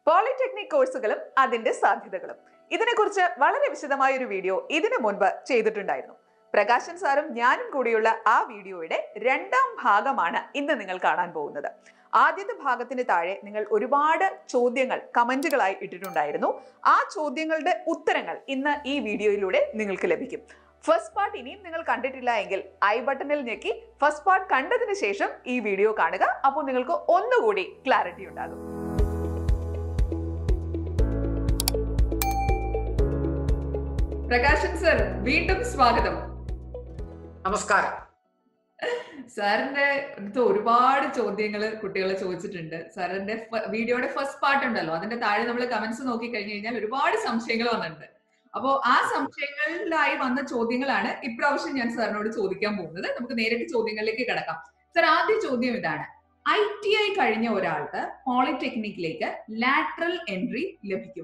polytechnic കോഴ്സുകളും അതിന്റെ സാധ്യതകളും ഇതിനെക്കുറിച്ച് വളരെ വിശദമായ ഒരു വീഡിയോ ഇതിനു മുൻപ് ചെയ്തിട്ടുണ്ടായിരുന്നു പ്രകാശൻ സാറും ഞാനും കൂടിയുള്ള ആ വീഡിയോയുടെ രണ്ടാം ഭാഗമാണ് ഇന്ന് നിങ്ങൾ കാണാൻ പോകുന്നത് ആദ്യത്തെ ഭാഗത്തിന് താഴെ നിങ്ങൾ ഒരുപാട് ചോദ്യങ്ങൾ കമന്റുകളായി ഇട്ടിട്ടുണ്ടായിരുന്നു ആ ചോദ്യങ്ങളുടെ ഉത്തരങ്ങൾ ഇന്ന് ഈ വീഡിയോയിലൂടെ നിങ്ങൾക്ക് ലഭിക്കും ഫസ്റ്റ് പാർട്ട് ഇനിയും നിങ്ങൾ കണ്ടിട്ടില്ല എങ്കിൽ ഐ ബട്ടണിൽ ഞെക്കി ഫസ്റ്റ് പാർട്ട് കണ്ടതിന് ശേഷം ഈ വീഡിയോ കാണുക അപ്പോൾ നിങ്ങൾക്ക് ഒന്നുകൂടി ക്ലാരിറ്റി ഉണ്ടാകും പ്രകാശൻ സർ വീണ്ടും സ്വാഗതം നമസ്കാരം സാറിന്റെ അടുത്ത് ഒരുപാട് ചോദ്യങ്ങൾ കുട്ടികൾ ചോദിച്ചിട്ടുണ്ട് സാറിന്റെ ഫ- വീഡിയോയുടെ ഫസ്റ്റ് പാർട്ട് ഉണ്ടല്ലോ അതിന്റെ താഴെ നമ്മൾ കമന്റ്സ് നോക്കി കഴിഞ്ഞു കഴിഞ്ഞാൽ ഒരുപാട് സംശയങ്ങൾ വന്നിട്ടുണ്ട് അപ്പോ ആ സംശയങ്ങളിലായി വന്ന ചോദ്യങ്ങളാണ് ഇപ്രാവശ്യം ഞാൻ സാറിനോട് ചോദിക്കാൻ പോകുന്നത് നമുക്ക് നേരിട്ട് ചോദ്യങ്ങളിലേക്ക് കിടക്കാം സാർ ആദ്യ ചോദ്യം ഇതാണ് ഐ ടി ഐ കഴിഞ്ഞ ഒരാൾക്ക് പോളിടെക്നിക്കിലേക്ക് ലാറ്ററൽ എൻട്രി ലഭിക്കും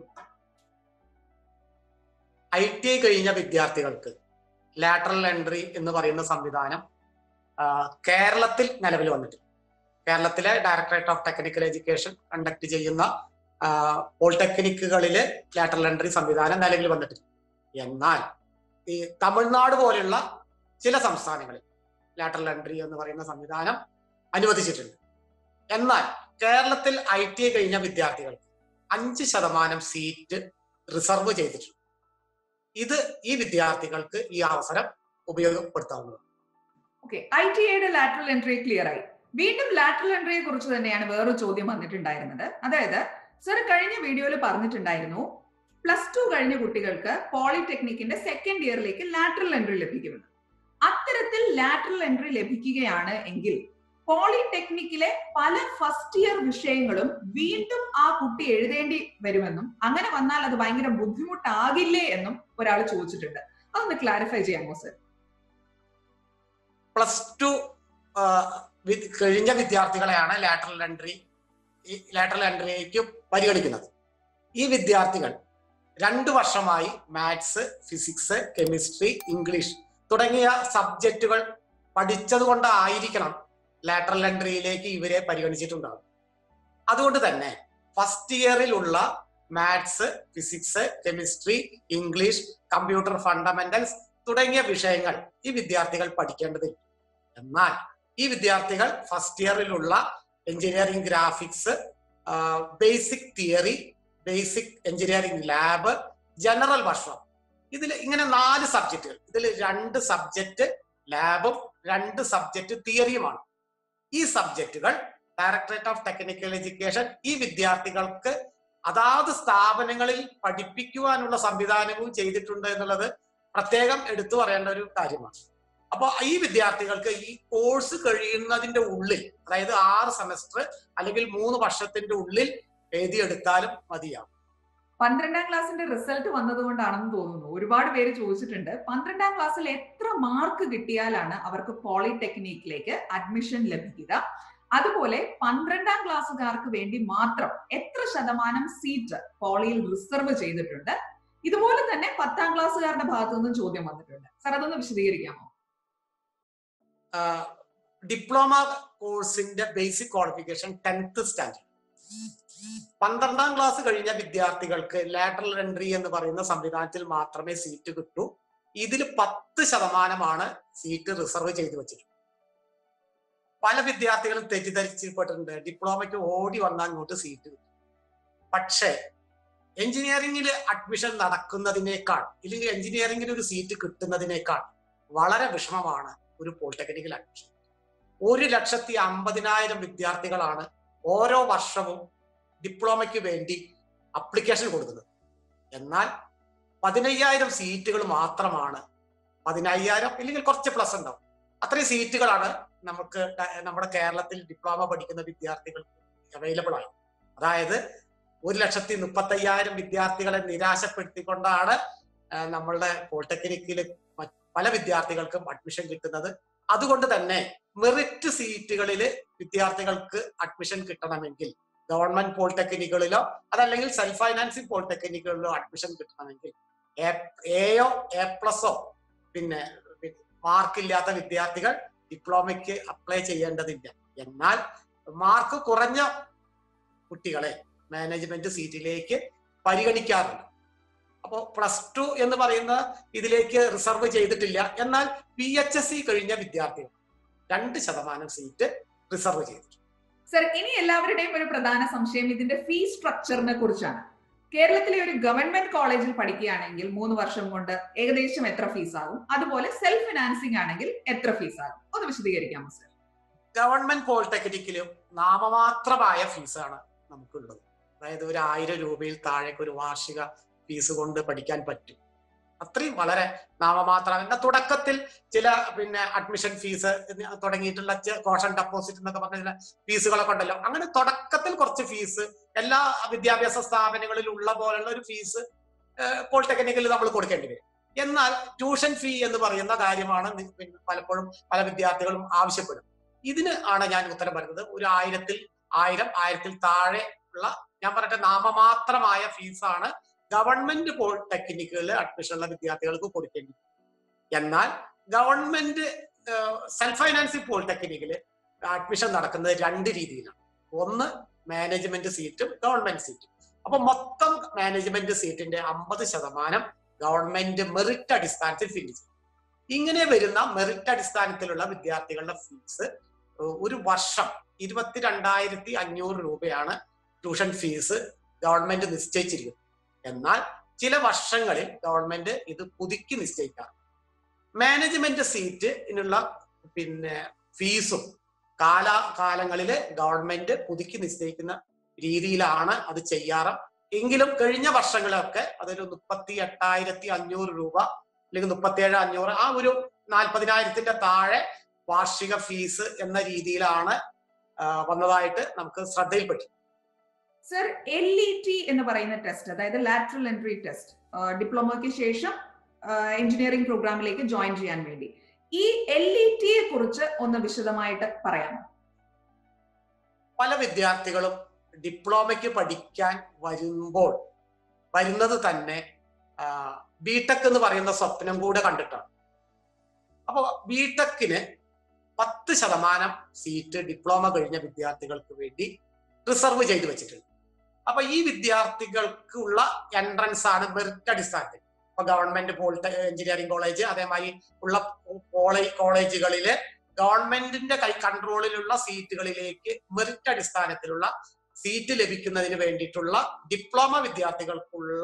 ഐ ടി ഐ കഴിഞ്ഞ വിദ്യാർത്ഥികൾക്ക് ലാറ്ററൽ എൻട്രി എന്ന് പറയുന്ന സംവിധാനം ആ, കേരളത്തിൽ നിലവിൽ വന്നിട്ടുണ്ട് കേരളത്തിലെ directorate of technical education conduct ചെയ്യുന്ന ആ, പോളിടെക്നിക്കുകളില് ലാറ്ററൽ എൻട്രി സംവിധാനം നിലവിൽ വന്നിട്ടുണ്ട് എന്നാൽ ഈ തമിഴ്നാട് പോലെയുള്ള ചില സംസ്ഥാനങ്ങളിൽ ലാറ്ററൽ എൻട്രി എന്ന് പറയുന്ന സംവിധാനം അനുവദിച്ചിട്ടുണ്ട് എന്നാൽ കേരളത്തിൽ ഐ ടി ഐ കഴിഞ്ഞ വിദ്യാർത്ഥികൾക്ക് അഞ്ച് ശതമാനം സീറ്റ് റിസർവ് ചെയ്തിട്ടുണ്ട് ഇത് ഈ വിദ്യാർത്ഥികൾക്ക് ഈ അവസരം ഉപയോഗപ്പെടുത്താവുന്നതാണ് ഓക്കെ ഐ ടി ഐയുടെ ലാറ്ററൽ എൻട്രി ക്ലിയർ ആയി വീണ്ടും ലാറ്ററൽ എൻട്രിയെ കുറിച്ച് തന്നെയാണ് വേറൊരു ചോദ്യം വന്നിട്ടുണ്ടായിരുന്നത് അതായത് സർ കഴിഞ്ഞ വീഡിയോയിൽ പറഞ്ഞിട്ടുണ്ടായിരുന്നു പ്ലസ് ടു കഴിഞ്ഞ കുട്ടികൾക്ക് പോളിടെക്നിക്കിന്റെ സെക്കൻഡ് ഇയറിലേക്ക് ലാറ്ററൽ എൻട്രി ലഭിക്കുമെന്ന് അത്തരത്തിൽ ലാറ്ററൽ എൻട്രി ലഭിക്കുകയാണ് എങ്കിൽ പോളിടെക്നിക്കിലെ പല ഫസ്റ്റ് ഇയർ വിഷയങ്ങളും വീണ്ടും ആ കുട്ടി എഴുതേണ്ടി വരുമെന്നും അങ്ങനെ വന്നാൽ അത് ഭയങ്കര ബുദ്ധിമുട്ടാകില്ലേ എന്നും ഒരാൾ ചോദിച്ചിട്ടുണ്ട് അതൊന്ന് ക്ലാരിഫൈ ചെയ്യാമോ സർ പ്ലസ് ടു കഴിഞ്ഞ വിദ്യാർത്ഥികളെയാണ് ലാറ്ററൽ എൻട്രി ഈ ലാറ്ററൽ എൻട്രിക്ക് പരിഗണിക്കുന്നത് ഈ വിദ്യാർത്ഥികൾ രണ്ടു വർഷമായി മാത്സ് ഫിസിക്സ് കെമിസ്ട്രി ഇംഗ്ലീഷ് തുടങ്ങിയ സബ്ജക്റ്റുകൾ പഠിച്ചത് കൊണ്ടായിരിക്കണം ലാറ്ററൽ എൻട്രിയിലേക്ക് ഇവരെ പരിഗണിച്ചിട്ടുണ്ടാകും അതുകൊണ്ട് തന്നെ ഫസ്റ്റ് ഇയറിലുള്ള maths physics chemistry English computer fundamentals തുടങ്ങിയ വിഷയങ്ങൾ ഈ വിദ്യാർത്ഥികൾ പഠിക്കേണ്ടതില്ല എന്നാൽ ഈ വിദ്യാർത്ഥികൾ ഫസ്റ്റ് ഇയറിലുള്ള engineering graphics basic theory basic engineering lab general workshop ഇതിൽ ഇങ്ങനെ നാല് സബ്ജക്റ്റുകൾ ഇതിൽ രണ്ട് സബ്ജക്റ്റ് ലാബും രണ്ട് സബ്ജക്റ്റ് തിയറിയുമാണ് ഈ സബ്ജക്റ്റുകൾ ഡയറക്ടറേറ്റ് ഓഫ് ടെക്നിക്കൽ എഡ്യൂക്കേഷൻ ഈ വിദ്യാർത്ഥികൾക്ക് അതാത് സ്ഥാപനങ്ങളിൽ പഠിപ്പിക്കുവാനുള്ള സംവിധാനവും ചെയ്തിട്ടുണ്ട് എന്നുള്ളത് പ്രത്യേകം എടുത്തു പറയേണ്ട ഒരു കാര്യമാണ് അപ്പോൾ ഈ വിദ്യാർത്ഥികൾക്ക് ഈ കോഴ്സ് കഴിയുന്നതിന്റെ ഉള്ളിൽ അതായത് ആറ് സെമസ്റ്റർ അല്ലെങ്കിൽ മൂന്ന് വർഷത്തിന്റെ ഉള്ളിൽ എഴുതിയെടുത്താലും മതിയാവും പന്ത്രണ്ടാം ക്ലാസ്സിന്റെ റിസൾട്ട് വന്നതുകൊണ്ടാണെന്ന് തോന്നുന്നു ഒരുപാട് പേര് ചോദിച്ചിട്ടുണ്ട് പന്ത്രണ്ടാം ക്ലാസ്സിൽ എത്ര മാർക്ക് കിട്ടിയാലാണ് അവർക്ക് പോളിടെക്നിക്കിലേക്ക് അഡ്മിഷൻ ലഭിക്കുക അതുപോലെ പന്ത്രണ്ടാം ക്ലാസ്സുകാർക്ക് വേണ്ടി മാത്രം എത്ര ശതമാനം സീറ്റ് പോളിയിൽ റിസർവ് ചെയ്തിട്ടുണ്ട് ഇതുപോലെ തന്നെ പത്താം ക്ലാസ്സുകാരുടെ ഭാഗത്തു നിന്നും ചോദ്യം വന്നിട്ടുണ്ട് സാർ അതൊന്ന് വിശദീകരിക്കാമോ ഡിപ്ലോമ കോഴ്സിന്റെ ബേസിക് ക്വാളിഫിക്കേഷൻ ടെൻത്ത് സ്റ്റാൻഡേർഡ് പന്ത്രണ്ടാം ക്ലാസ് കഴിഞ്ഞ വിദ്യാർത്ഥികൾക്ക് ലാറ്ററൽ എൻട്രി എന്ന് പറയുന്ന സംവിധാനത്തിൽ മാത്രമേ സീറ്റ് കിട്ടൂ ഇതിൽ പത്ത് ശതമാനമാണ് സീറ്റ് റിസർവ് ചെയ്ത് വെച്ചിട്ടുള്ളത് പല വിദ്യാർത്ഥികളും തെറ്റിദ്ധരിച്ചിപ്പെട്ടിട്ടുണ്ട് ഡിപ്ലോമയ്ക്ക് ഓടി വന്നാൽ അങ്ങോട്ട് സീറ്റ് കിട്ടും പക്ഷേ എഞ്ചിനീയറിംഗിൽ അഡ്മിഷൻ നടക്കുന്നതിനേക്കാൾ ഇല്ലെങ്കിൽ എഞ്ചിനീയറിംഗിൽ ഒരു സീറ്റ് കിട്ടുന്നതിനേക്കാൾ വളരെ വിഷമമാണ് ഒരു പോളിടെക്നിക്കൽ അഡ്മിഷൻ ഒരു ലക്ഷത്തി അമ്പതിനായിരം വിദ്യാർത്ഥികളാണ് ഓരോ വർഷവും ഡിപ്ലോമയ്ക്ക് വേണ്ടി അപ്ലിക്കേഷൻ കൊടുക്കുന്നത് എന്നാൽ പതിനയ്യായിരം സീറ്റുകൾ മാത്രമാണ് പതിനയ്യായിരം ഇല്ലെങ്കിൽ കുറച്ച് പ്ലസ് ഉണ്ടാവും അത്രയും സീറ്റുകളാണ് നമുക്ക് ക- നമ്മുടെ കേരളത്തിൽ ഡിപ്ലോമ പഠിക്കുന്ന വിദ്യാർത്ഥികൾക്ക് അവൈലബിൾ ആയി അതായത് ഒരു ലക്ഷത്തി മുപ്പത്തയ്യായിരം വിദ്യാർത്ഥികളെ നിരാശപ്പെടുത്തിക്കൊണ്ടാണ് ആ, നമ്മളുടെ പോളിടെക്നിക്കിൽ പല വിദ്യാർത്ഥികൾക്കും അഡ്മിഷൻ കിട്ടുന്നത് അതുകൊണ്ട് തന്നെ മെറിറ്റ് സീറ്റുകളിൽ വിദ്യാർത്ഥികൾക്ക് അഡ്മിഷൻ കിട്ടണമെങ്കിൽ ഗവൺമെന്റ് പോളിടെക്നിക്കുകളിലോ അതല്ലെങ്കിൽ സെൽഫ് ഫൈനാൻസിങ് പോളിടെക്നിക്കുകളിലോ അഡ്മിഷൻ കിട്ടണമെങ്കിൽ എയോ എ പ്ലസോ പിന്നെ മാർക്കില്ലാത്ത വിദ്യാർത്ഥികൾ ഡിപ്ലോമയ്ക്ക് അപ്ലൈ ചെയ്യേണ്ടതില്ല എന്നാൽ മാർക്ക് കുറഞ്ഞ കുട്ടികളെ മാനേജ്മെന്റ് സീറ്റിലേക്ക് പരിഗണിക്കാറുണ്ട് അപ്പോൾ പ്ലസ് ടു എന്ന് പറയുന്ന ഇതിലേക്ക് റിസർവ് ചെയ്തിട്ടില്ല എന്നാൽ പി എച്ച് എസ് സി കഴിഞ്ഞ വിദ്യാർത്ഥികൾ രണ്ട് ശതമാനം സീറ്റ് റിസർവ് ചെയ്തിട്ടുണ്ട് സർ ഇനി എല്ലാവരുടെയും ഒരു പ്രധാന സംശയം ഇതിന്റെ ഫീസ് സ്ട്രക്ചറിനെ കുറിച്ചാണ് കേരളത്തിലെ ഒരു ഗവൺമെന്റ് കോളേജിൽ പഠിക്കുകയാണെങ്കിൽ മൂന്ന് വർഷം കൊണ്ട് ഏകദേശം എത്ര ഫീസ് ആകും അതുപോലെ സെൽഫ് ഫിനാൻസിംഗ് ആണെങ്കിൽ എത്ര ഫീസ് ആകും ഒന്ന് വിശദീകരിക്കാമോ സർ ഗവൺമെന്റ് പോളിടെക്നിക്കിലും നാമമാത്രമായ ഫീസാണ് നമുക്കുള്ളത് അതായത് ഒരു ആയിരം രൂപയിൽ താഴേക്ക് ഒരു വാർഷിക ഫീസ് കൊണ്ട് പഠിക്കാൻ പറ്റും അത്രയും വളരെ നാമമാത്രം എന്നാ തുടക്കത്തിൽ ചില പിന്നെ അഡ്മിഷൻ ഫീസ് തുടങ്ങിയിട്ടുള്ള കോഷൻ ഡെപ്പോസിറ്റ് എന്നൊക്കെ പറഞ്ഞ ചില ഫീസുകളൊക്കെ ഉണ്ടല്ലോ അങ്ങനെ തുടക്കത്തിൽ കുറച്ച് ഫീസ് എല്ലാ വിദ്യാഭ്യാസ സ്ഥാപനങ്ങളിലും ഉള്ള പോലുള്ള ഒരു ഫീസ് പോളിടെക്നിക്കിൽ നമ്മൾ കൊടുക്കേണ്ടി വരും എന്നാൽ ട്യൂഷൻ ഫീ എന്ന് പറയുന്ന കാര്യമാണ് നി- പിന്നെ പലപ്പോഴും പല വിദ്യാർത്ഥികളും ആവശ്യപ്പെടും ഇതിന് ആണ് ഞാൻ ഉത്തരം പറയുന്നത് ഒരു ആയിരത്തിൽ ആയിരം ആയിരത്തിൽ താഴെ ഉള്ള ഞാൻ പറയട്ടെ നാമമാത്രമായ ഫീസാണ് ഗവൺമെന്റ് പോളിടെക്നിക്കുകളിൽ അഡ്മിഷൻ ഉള്ള വിദ്യാർത്ഥികൾക്ക് കൊടുക്കേണ്ടി എന്നാൽ ഗവൺമെന്റ് സെൽഫ് ഫൈനാൻസിങ് പോളിടെക്നിക്കിൽ അഡ്മിഷൻ നടക്കുന്നത് രണ്ട് രീതിയിലാണ് ഒന്ന് മാനേജ്മെന്റ് സീറ്റും ഗവൺമെന്റ് സീറ്റും അപ്പൊ മൊത്തം മാനേജ്മെന്റ് സീറ്റിന്റെ അമ്പത് ശതമാനം ഗവൺമെന്റ് മെറിറ്റ് അടിസ്ഥാനത്തിൽ ഫില്ല് ചെയ്യും ഇങ്ങനെ വരുന്ന മെറിറ്റ് അടിസ്ഥാനത്തിലുള്ള വിദ്യാർത്ഥികളുടെ ഫീസ് ഒരു വർഷം ഇരുപത്തിരണ്ടായിരത്തി അഞ്ഞൂറ് രൂപയാണ് ട്യൂഷൻ ഫീസ് ഗവൺമെന്റ് നിശ്ചയിച്ചിരിക്കുന്നത് എന്നാൽ ചില വർഷങ്ങളിൽ ഗവൺമെന്റ് ഇത് പുതുക്കി നിശ്ചയിക്കാം മാനേജ്മെന്റ് സീറ്റിനുള്ള പിന്നെ ഫീസും കാലാകാലങ്ങളിൽ ഗവൺമെന്റ് പുതുക്കി നിശ്ചയിക്കുന്ന രീതിയിലാണ് അത് ചെയ്യാറ് എങ്കിലും കഴിഞ്ഞ വർഷങ്ങളൊക്കെ അതൊരു മുപ്പത്തി എട്ടായിരത്തി അഞ്ഞൂറ് രൂപ അല്ലെങ്കിൽ മുപ്പത്തിയേഴ് അഞ്ഞൂറ് ആ ഒരു നാൽപ്പതിനായിരത്തിന്റെ താഴെ വാർഷിക ഫീസ് എന്ന രീതിയിലാണ് ആ, വന്നതായിട്ട് നമുക്ക് ശ്രദ്ധയിൽപ്പെട്ടു സർ എൽ ഇ ടി എന്ന് പറയുന്ന ടെസ്റ്റ് അതായത് ലാറ്ററൽ എൻട്രി ടെസ്റ്റ് ഡിപ്ലോമയ്ക്ക് ശേഷം എഞ്ചിനീയറിംഗ് പ്രോഗ്രാമിലേക്ക് ജോയിൻ ചെയ്യാൻ വേണ്ടി ഈ എൽ ഇ ടിയെ കുറിച്ച് ഒന്ന് വിശദമായിട്ട് പറയാമോ പല വിദ്യാർത്ഥികളും ഡിപ്ലോമയ്ക്ക് പഠിക്കാൻ വരുമ്പോൾ വരുന്നത് തന്നെ ബിടെക് എന്ന് പറയുന്ന സ്വപ്നം കൂടെ കണ്ടിട്ടാണ് അപ്പോ ബിടെക്കിന് പത്ത് ശതമാനം സീറ്റ് ഡിപ്ലോമ കഴിഞ്ഞ വിദ്യാർത്ഥികൾക്ക് വേണ്ടി റിസർവ് ചെയ്തു വെച്ചിട്ടുണ്ട് അപ്പൊ ഈ വിദ്യാർത്ഥികൾക്കുള്ള എൻട്രൻസ് ആണ് മെറിറ്റ് അടിസ്ഥാനത്തിൽ ഇപ്പൊ ഗവൺമെന്റ് പോളിടെ എഞ്ചിനീയറിംഗ് കോളേജ് അതേമാതിരി ഉള്ള കോളേജ് കോളേജുകളിലെ ഗവൺമെന്റിന്റെ കൈ കൺട്രോളിലുള്ള സീറ്റുകളിലേക്ക് മെറിറ്റ് അടിസ്ഥാനത്തിലുള്ള സീറ്റ് ലഭിക്കുന്നതിന് വേണ്ടിയിട്ടുള്ള ഡിപ്ലോമ വിദ്യാർത്ഥികൾക്കുള്ള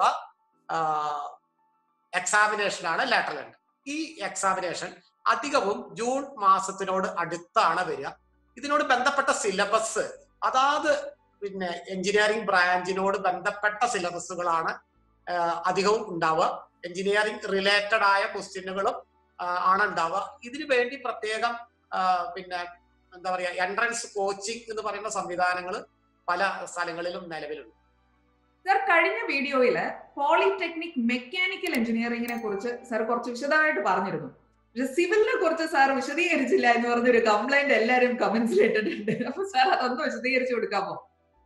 എക്സാമിനേഷനാണ് ലാറ്ററൽ എൻട്രി ഈ എക്സാമിനേഷൻ അധികവും ജൂൺ മാസത്തിനോട് അടുത്താണ് വരിക ഇതിനോട് ബന്ധപ്പെട്ട സിലബസ് അതാത് പിന്നെ എഞ്ചിനീയറിംഗ് ബ്രാഞ്ചിനോട് ബന്ധപ്പെട്ട സിലബസുകളാണ് അധികവും ഉണ്ടാവുക എഞ്ചിനീയറിംഗ് റിലേറ്റഡ് ആയ ക്വസ്റ്റ്യനുകളും ആണ് ഉണ്ടാവുക ഇതിനു വേണ്ടി പ്രത്യേകം പിന്നെ എന്താ പറയാ എൻട്രൻസ് കോച്ചിങ് എന്ന് പറയുന്ന സംവിധാനങ്ങൾ പല സ്ഥലങ്ങളിലും നിലവിലുണ്ട് സർ കഴിഞ്ഞ വീഡിയോയില് പോളിടെക്നിക് മെക്കാനിക്കൽ എഞ്ചിനീയറിംഗിനെ കുറിച്ച് സർ കുറച്ച് വിശദമായിട്ട് പറഞ്ഞിരുന്നു പക്ഷെ സിവിലിനെ കുറിച്ച് സാർ വിശദീകരിച്ചില്ല എന്ന് പറഞ്ഞൊരു കംപ്ലൈന്റ് എല്ലാവരും കമന്റ്സിൽ ഇട്ടിട്ടുണ്ട് അപ്പൊ സാർ അതൊന്ന് വിശദീകരിച്ചു കൊടുക്കാമോ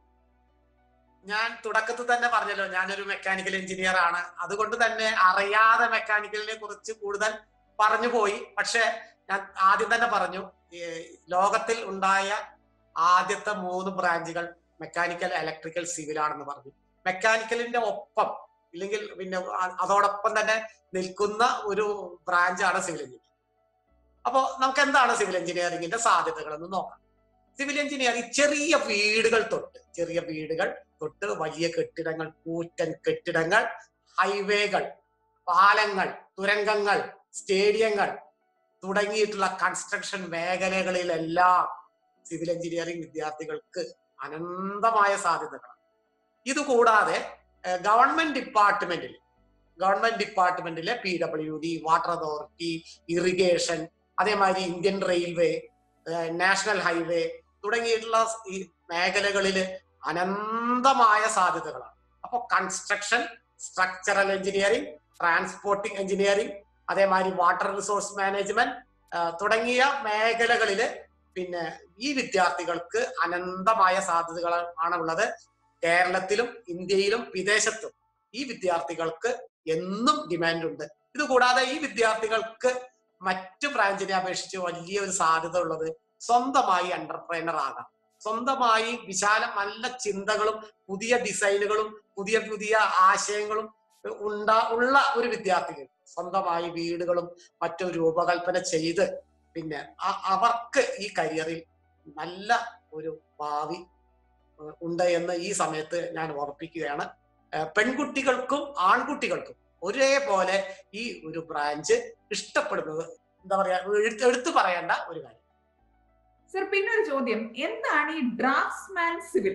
ഞാൻ തുടക്കത്തിൽ തന്നെ പറഞ്ഞല്ലോ ഞാനൊരു മെക്കാനിക്കൽ എഞ്ചിനീയർ ആണ് അതുകൊണ്ട് തന്നെ അറിയാതെ മെക്കാനിക്കലിനെ കുറിച്ച് കൂടുതൽ പറഞ്ഞു പോയി പക്ഷെ ഞാൻ ആദ്യം തന്നെ പറഞ്ഞു ലോകത്തിൽ ഉണ്ടായ ആദ്യത്തെ മൂന്ന് ബ്രാഞ്ചുകൾ മെക്കാനിക്കൽ ഇലക്ട്രിക്കൽ സിവിൽ ആണെന്ന് പറഞ്ഞു മെക്കാനിക്കലിന്റെ ഒപ്പം ഇല്ലെങ്കിൽ പിന്നെ അതോടൊപ്പം തന്നെ നിൽക്കുന്ന ഒരു ബ്രാഞ്ചാണ് സിവിൽ എഞ്ചിനീയറിംഗ് അപ്പോൾ നമുക്ക് എന്താണ് സിവിൽ എഞ്ചിനീയറിംഗിന്റെ സാധ്യതകൾ എന്ന് നോക്കാം സിവിൽ എഞ്ചിനീയറിംഗ് ചെറിയ വീടുകൾ തൊട്ട് ചെറിയ വീടുകൾ തൊട്ട് വലിയ കെട്ടിടങ്ങൾ കൂറ്റൻ കെട്ടിടങ്ങൾ ഹൈവേകൾ പാലങ്ങൾ തുരങ്കങ്ങൾ സ്റ്റേഡിയങ്ങൾ തുടങ്ങിയിട്ടുള്ള കൺസ്ട്രക്ഷൻ മേഖലകളിലെല്ലാം സിവിൽ എഞ്ചിനീയറിംഗ് വിദ്യാർത്ഥികൾക്ക് അനന്തമായ സാധ്യതകളാണ് ഇതുകൂടാതെ ഗവൺമെന്റ് ഡിപ്പാർട്ട്മെന്റിൽ ഗവൺമെന്റ് ഡിപ്പാർട്ട്മെന്റിലെ P W D water authority irrigation അതേമാതിരി ഇന്ത്യൻ റെയിൽവേ നാഷണൽ ഹൈവേ തുടങ്ങിയിട്ടുള്ള ഈ മേഖലകളിൽ അനന്തമായ സാധ്യതകളാണ് അപ്പോൾ construction structural engineering transporting engineering അതേമാതിരി വാട്ടർ റിസോഴ്സ് മാനേജ്മെന്റ് തുടങ്ങിയ മേഖലകളിൽ പിന്നെ ഈ വിദ്യാർത്ഥികൾക്ക് അനന്തമായ സാധ്യതകൾ ആണ് ഉള്ളത് കേരളത്തിലും ഇന്ത്യയിലും വിദേശത്തും ഈ വിദ്യാർത്ഥികൾക്ക് എന്നും ഡിമാൻഡ് ഉണ്ട് ഇത് കൂടാതെ ഈ വിദ്യാർത്ഥികൾക്ക് മറ്റു ബ്രാഞ്ചിനെ അപേക്ഷിച്ച് വലിയ ഒരു സാധ്യത ഉള്ളത് സ്വന്തമായി എന്റർപ്രൈനർ ആകാം സ്വന്തമായി വിശാലം നല്ല ചിന്തകളും പുതിയ ഡിസൈനുകളും പുതിയ പുതിയ ആശയങ്ങളും ഉണ്ടാ ഉള്ള ഒരു വിദ്യാർത്ഥികൾ സ്വന്തമായി വീടുകളും മറ്റും രൂപകൽപ്പന ചെയ്ത് പിന്നെ അ- അവർക്ക് ഈ കരിയറിൽ നല്ല ഒരു ഭാവി ഏഹ് ഉണ്ട് എന്ന് ഈ സമയത്ത് ഞാൻ ഓർപ്പിക്കുകയാണ് ഏഹ് പെൺകുട്ടികൾക്കും ആൺകുട്ടികൾക്കും ഒരേപോലെ ഈ ഒരു ബ്രാഞ്ച് ഇഷ്ടപ്പെടുന്നത് എന്താ പറയാ എടുത്ത് എടുത്തു പറയേണ്ട ഒരു കാര്യം സർ പിന്നെ ഒരു ചോദ്യം എന്താണ് ഈ ഡ്രാഫ്റ്റ്സ്മാൻ സിവിൽ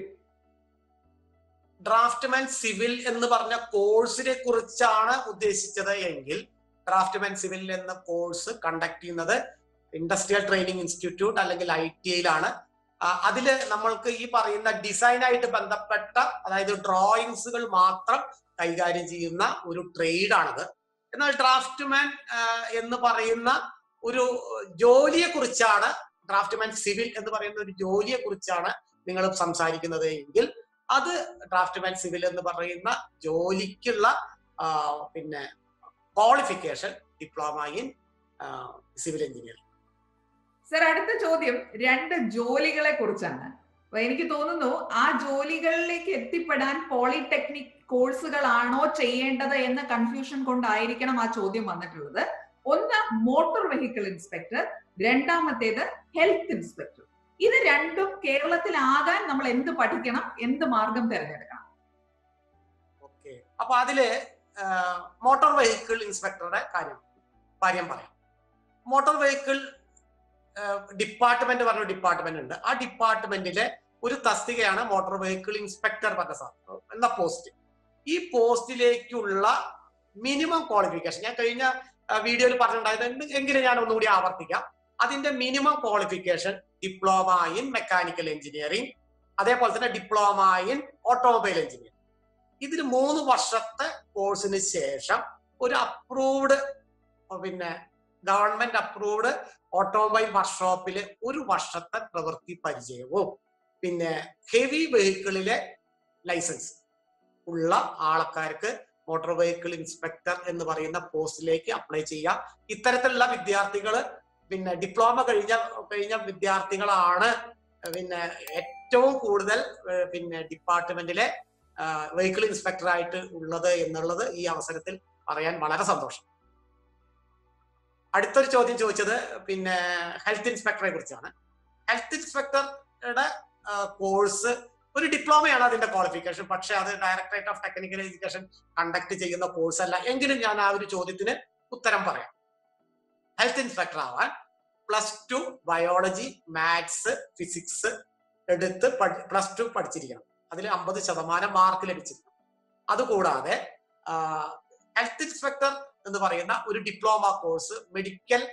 ഡ്രാഫ്റ്റ്മാൻ സിവിൽ എന്ന് പറഞ്ഞ കോഴ്സിനെ കുറിച്ചാണ് ഉദ്ദേശിച്ചത് എങ്കിൽ ഡ്രാഫ്റ്റ്മാൻ സിവിൽ എന്ന കോഴ്സ് കണ്ടക്ട് ചെയ്യുന്നത് ഇൻഡസ്ട്രിയൽ ട്രെയിനിങ് ഇൻസ്റ്റിറ്റ്യൂട്ട് അല്ലെങ്കിൽ ഐ ടി ഐയിലാണ് അതില് നമ്മൾക്ക് ഈ പറയുന്ന ഡിസൈനായിട്ട് ബന്ധപ്പെട്ട അതായത് ഡ്രോയിങ്സുകൾ മാത്രം കൈകാര്യം ചെയ്യുന്ന ഒരു ട്രേഡാണത് എന്നാൽ ഡ്രാഫ്റ്റ്മാൻ എന്ന് പറയുന്ന ഒരു ജോലിയെ കുറിച്ചാണ് ഡ്രാഫ്റ്റ്മാൻ സിവിൽ എന്ന് പറയുന്ന ഒരു ജോലിയെ കുറിച്ചാണ് നിങ്ങൾ സംസാരിക്കുന്നത് എങ്കിൽ അത് ഡ്രാഫ്റ്റ്മാൻ സിവിൽ എന്ന് പറയുന്ന ജോലിക്കുള്ള ആ, പിന്നെ qualification diploma in civil engineering sir അടുത്ത ചോദ്യം രണ്ട് ജോലികളെ കുറിച്ചാണ് അപ്പൊ എനിക്ക് തോന്നുന്നു ആ ജോലികളിലേക്ക് എത്തിപ്പെടാൻ പോളിടെക്നിക് കോഴ്സുകളാണോ ചെയ്യേണ്ടത് എന്ന കൺഫ്യൂഷൻ കൊണ്ടായിരിക്കണം ആ ചോദ്യം വന്നിട്ടുള്ളത് ഒന്ന് മോട്ടോർ വെഹിക്കിൾ ഇൻസ്പെക്ടർ രണ്ടാമത്തേത് ഹെൽത്ത് ഇൻസ്പെക്ടർ ഇത് രണ്ടും കേരളത്തിലാകാൻ നമ്മൾ എന്ത് പഠിക്കണം എന്ത് മാർഗം തിരഞ്ഞെടുക്കണം ഓക്കെ അപ്പൊ അതില് മോട്ടോർ വെഹിക്കിൾ ഇൻസ്പെക്ടറുടെ കാര്യം കാര്യം പറയാം മോട്ടോർ വെഹിക്കിൾ ഡിപ്പാർട്ട്മെന്റ് പറഞ്ഞ ഡിപ്പാർട്ട്മെന്റ് ഉണ്ട് ആ ഡിപ്പാർട്ട്മെന്റിലെ ഒരു തസ്തികയാണ് മോട്ടോർ വെഹിക്കിൾ ഇൻസ്പെക്ടർ പറഞ്ഞ സാ- എന്ന പോസ്റ്റ് ഈ പോസ്റ്റിലേക്കുള്ള മിനിമം ക്വാളിഫിക്കേഷൻ ഞാൻ കഴിഞ്ഞ വീഡിയോയിൽ പറഞ്ഞിട്ടുണ്ടായത് എങ്കിലും ഞാൻ ഒന്നുകൂടി ആവർത്തിക്കാം അതിന്റെ minimum qualification diploma in mechanical engineering അതേപോലെ തന്നെ ഡിപ്ലോമ ഇൻ ഓട്ടോമൊബൈൽ എഞ്ചിനീയറിംഗ് ഇതിൽ മൂന്ന് വർഷത്തെ കോഴ്സിന് ശേഷം ഒരു അപ്രൂവ്ഡ് പിന്നെ ഗവൺമെന്റ് അപ്രൂവ്ഡ് ഓട്ടോമൊബൈൽ വർക്ക്ഷോപ്പിൽ ഒരു വർഷത്തെ പ്രവൃത്തി പരിചയവും പിന്നെ ഹെവി വെഹിക്കിളിലെ ലൈസൻസ് ഉള്ള ആൾക്കാർക്ക് മോട്ടോർ വെഹിക്കിൾ ഇൻസ്പെക്ടർ എന്ന് പറയുന്ന പോസ്റ്റിലേക്ക് അപ്ലൈ ചെയ്യാം ഇത്തരത്തിലുള്ള വിദ്യാർത്ഥികൾ പിന്നെ ഡിപ്ലോമ കഴിഞ്ഞ കഴിഞ്ഞ വിദ്യാർത്ഥികളാണ് പിന്നെ ഏറ്റവും കൂടുതൽ ഏഹ് പിന്നെ ഡിപ്പാർട്ട്മെന്റിലെ വെഹിക്കിൾ ഇൻസ്പെക്ടർ ആയിട്ട് ഉള്ളത് എന്നുള്ളത് ഈ അവസരത്തിൽ പറയാൻ വളരെ സന്തോഷം അടുത്തൊരു ചോദ്യം ചോദിച്ചത് പിന്നെ ഹെൽത്ത് ഇൻസ്പെക്ടറെ കുറിച്ചാണ് ഹെൽത്ത് ഇൻസ്പെക്ടറുടെ കോഴ്സ് ഒരു ഡിപ്ലോമയാണ് അതിന്റെ ക്വാളിഫിക്കേഷൻ പക്ഷെ അത് directorate of technical education conduct ചെയ്യുന്ന കോഴ്സ് അല്ല എങ്കിലും ഞാൻ ആ ഒരു ചോദ്യത്തിന് ഉത്തരം പറയാം ഹെൽത്ത് ഇൻസ്പെക്ടർ ആവാൻ plus two biology maths physics എടുത്ത് പ്ലസ് ടു പഠിച്ചിരിക്കണം അതിൽ അമ്പത് ശതമാനം മാർക്ക് ലഭിച്ചിരിക്കണം അതുകൂടാതെ ഹെൽത്ത് ഇൻസ്പെക്ടർ എന്ന് പറയുന്ന ഒരു ഡിപ്ലോമ കോഴ്സ് മെഡിക്കൽ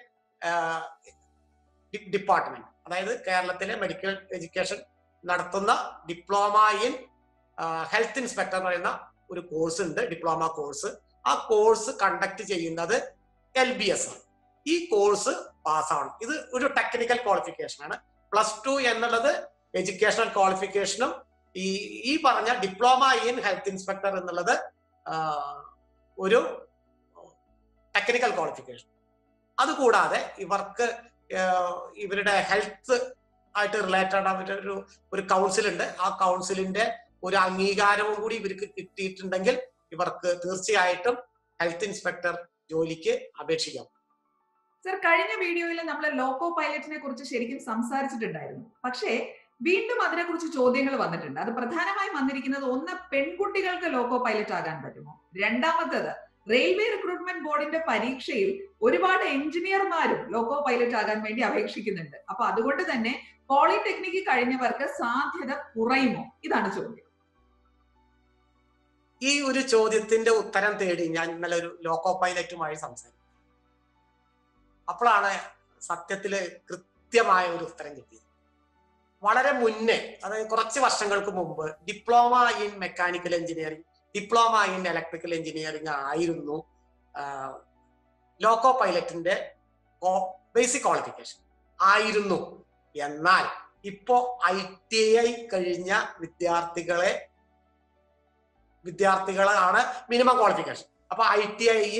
ഡിപ്പാർട്ട്മെന്റ് അതായത് കേരളത്തിലെ മെഡിക്കൽ എഡ്യൂക്കേഷൻ നടത്തുന്ന ഡിപ്ലോമ ഇൻ ഹെൽത്ത് ഇൻസ്പെക്ടർ എന്ന് പറയുന്ന ഒരു കോഴ്സ് ഉണ്ട് ഡിപ്ലോമ കോഴ്സ് ആ കോഴ്സ് കണ്ടക്ട് ചെയ്യുന്നത് എൽ ബി എസ് ആണ് ഈ കോഴ്സ് പാസ്സാവണം ഇത് ഒരു ടെക്നിക്കൽ ക്വാളിഫിക്കേഷൻ ആണ് പ്ലസ് ടു എന്നുള്ളത് എഡ്യൂക്കേഷണൽ ക്വാളിഫിക്കേഷനും ഈ ഈ പറഞ്ഞ ഡിപ്ലോമ ഇൻ ഹെൽത്ത് ഇൻസ്പെക്ടർ എന്നുള്ളത് ആ, ഒരു ടെക്നിക്കൽ ക്വാളിഫിക്കേഷൻ അതുകൂടാതെ ഇവർക്ക് ആ, ഇവരുടെ ഹെൽത്ത് ആയിട്ട് റിലേറ്റഡ് അവരുടെ ഒരു ഒരു കൗൺസിൽ ഉണ്ട് ആ കൗൺസിലിന്റെ ഒരു അംഗീകാരവും കൂടി ഇവർക്ക് കിട്ടിയിട്ടുണ്ടെങ്കിൽ ഇവർക്ക് തീർച്ചയായിട്ടും ഹെൽത്ത് ഇൻസ്പെക്ടർ ജോലിക്ക് അപേക്ഷിക്കാം സർ കഴിഞ്ഞ വീഡിയോയിൽ നമ്മൾ ലോക്കോ പൈലറ്റിനെ കുറിച്ച് ശരിക്കും സംസാരിച്ചിട്ടുണ്ടായിരുന്നു പക്ഷേ വീണ്ടും അതിനെക്കുറിച്ച് ചോദ്യങ്ങൾ വന്നിട്ടുണ്ട് അത് പ്രധാനമായും വന്നിരിക്കുന്നത് ഒന്ന് പെൺകുട്ടികൾക്ക് ലോക്കോ പൈലറ്റ് ആകാൻ പറ്റുമോ രണ്ടാമത്തേത് റെയിൽവേ റിക്രൂട്ട്മെന്റ് ബോർഡിന്റെ പരീക്ഷയിൽ ഒരുപാട് എഞ്ചിനീയർമാരും ലോക്കോ പൈലറ്റ് ആകാൻ വേണ്ടി അപേക്ഷിക്കുന്നുണ്ട് അപ്പൊ അതുകൊണ്ട് തന്നെ പോളിടെക്നിക്ക് കഴിഞ്ഞവർക്ക് സാധ്യത കുറയുമോ ഇതാണ് ചോദ്യം ഈ ഒരു ചോദ്യത്തിന്റെ ഉത്തരം തേടി ഞാൻ ഇന്നലെ ഒരു ലോക്കോ പൈലറ്റുമായി സംസാരിച്ചു അപ്പോഴാണ് സത്യത്തില് കൃത്യമായ ഒരു ഉത്തരം കിട്ടിയത് വളരെ മുന്നേ അതായത് കുറച്ച് വർഷങ്ങൾക്ക് മുമ്പ് diploma in mechanical engineering diploma in electrical engineering ആയിരുന്നു ലോക്കോ പൈലറ്റിന്റെ ബേസിക് ക്വാളിഫിക്കേഷൻ ആയിരുന്നു എന്നാൽ ഇപ്പോ ഐ ടി ഐ കഴിഞ്ഞ വിദ്യാർത്ഥികളെ വിദ്യാർത്ഥികളാണ് മിനിമം ക്വാളിഫിക്കേഷൻ അപ്പൊ ഐ ടി ഐ ഇൻ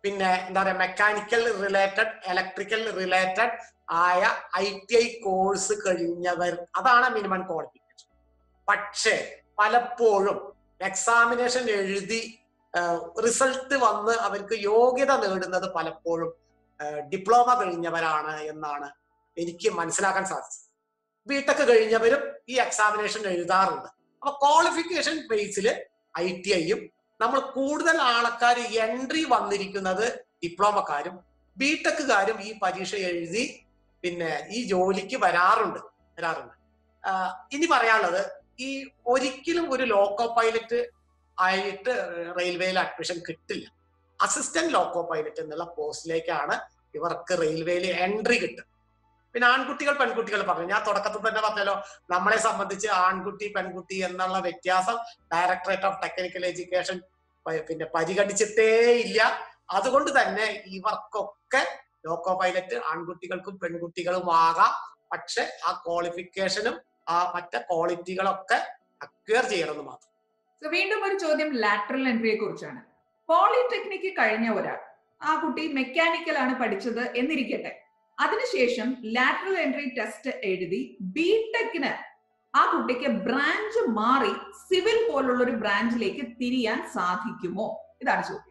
പിന്നെ എന്താ പറയാ മെക്കാനിക്കൽ റിലേറ്റഡ് ഇലക്ട്രിക്കൽ റിലേറ്റഡ് ആയ ഐ ടി ഐ കോഴ്സ് കഴിഞ്ഞവർ അതാണ് മിനിമം ക്വാളിഫിക്കേഷൻ പക്ഷേ പലപ്പോഴും എക്സാമിനേഷൻ എഴുതി റിസൾട്ട് വന്ന് അവർക്ക് യോഗ്യത നേടുന്നത് പലപ്പോഴും ഡിപ്ലോമ കഴിഞ്ഞവരാണ് എന്നാണ് എനിക്ക് മനസ്സിലാക്കാൻ സാധിച്ചത് ബിടെക് കഴിഞ്ഞവരും ഈ എക്സാമിനേഷൻ എഴുതാറുണ്ട് അപ്പൊ ക്വാളിഫിക്കേഷൻ ബേസിൽ ഐ ടി ഐയും നമ്മൾ കൂടുതൽ ആൾക്കാർ എൻട്രി വന്നിരിക്കുന്നത് ഡിപ്ലോമക്കാരും ബിടെക്കുകാരും ഈ പരീക്ഷ എഴുതി പിന്നെ ഈ ജോലിക്ക് വരാറുണ്ട് വരാറുണ്ട് ആഹ് ഇനി പറയാനുള്ളത് ഈ ഒരിക്കലും ഒരു ലോക്കോ പൈലറ്റ് ആയിട്ട് റെയിൽവേയിൽ അഡ്മിഷൻ കിട്ടില്ല അസിസ്റ്റന്റ് ലോക്കോ പൈലറ്റ് എന്നുള്ള പോസ്റ്റിലേക്കാണ് ഇവർക്ക് റെയിൽവേയിൽ എൻട്രി കിട്ടും പിന്നെ ആൺകുട്ടികൾ പെൺകുട്ടികൾ പറഞ്ഞു ഞാൻ തുടക്കത്തിൽ തന്നെ പറഞ്ഞല്ലോ നമ്മളെ സംബന്ധിച്ച് ആൺകുട്ടി പെൺകുട്ടി എന്നുള്ള വ്യത്യാസം ഡയറക്ടറേറ്റ് ഓഫ് ടെക്നിക്കൽ എഡ്യൂക്കേഷൻ പിന്നെ പരിഗണിച്ചിട്ടേ ഇല്ല അതുകൊണ്ട് തന്നെ ഇവർക്കൊക്കെ ലോക്കോ പൈലറ്റ് ആൺകുട്ടികൾക്കും പെൺകുട്ടികളും ആകാം പക്ഷെ ആ ക്വാളിഫിക്കേഷനും ആ മറ്റേ ക്വാളിറ്റികളൊക്കെ അക്വയർ ചെയ്യണമെന്ന് മാത്രം So, വീണ്ടും ഒരു ചോദ്യം ലാറ്ററൽ എൻട്രിയെ കുറിച്ചാണ് പോളിടെക്നിക്ക് കഴിഞ്ഞ ഒരാൾ ആ കുട്ടി മെക്കാനിക്കൽ ആണ് പഠിച്ചത് എന്നിരിക്കട്ടെ അതിനുശേഷം ലാറ്ററൽ എൻട്രി ടെസ്റ്റ് എഴുതി ബിടെക്കിന് ആ കുട്ടിക്ക് ബ്രാഞ്ച് മാറി സിവിൽ പോലുള്ള ഒരു ബ്രാഞ്ചിലേക്ക് തിരിയാൻ സാധിക്കുമോ ഇതാണ് ചോദ്യം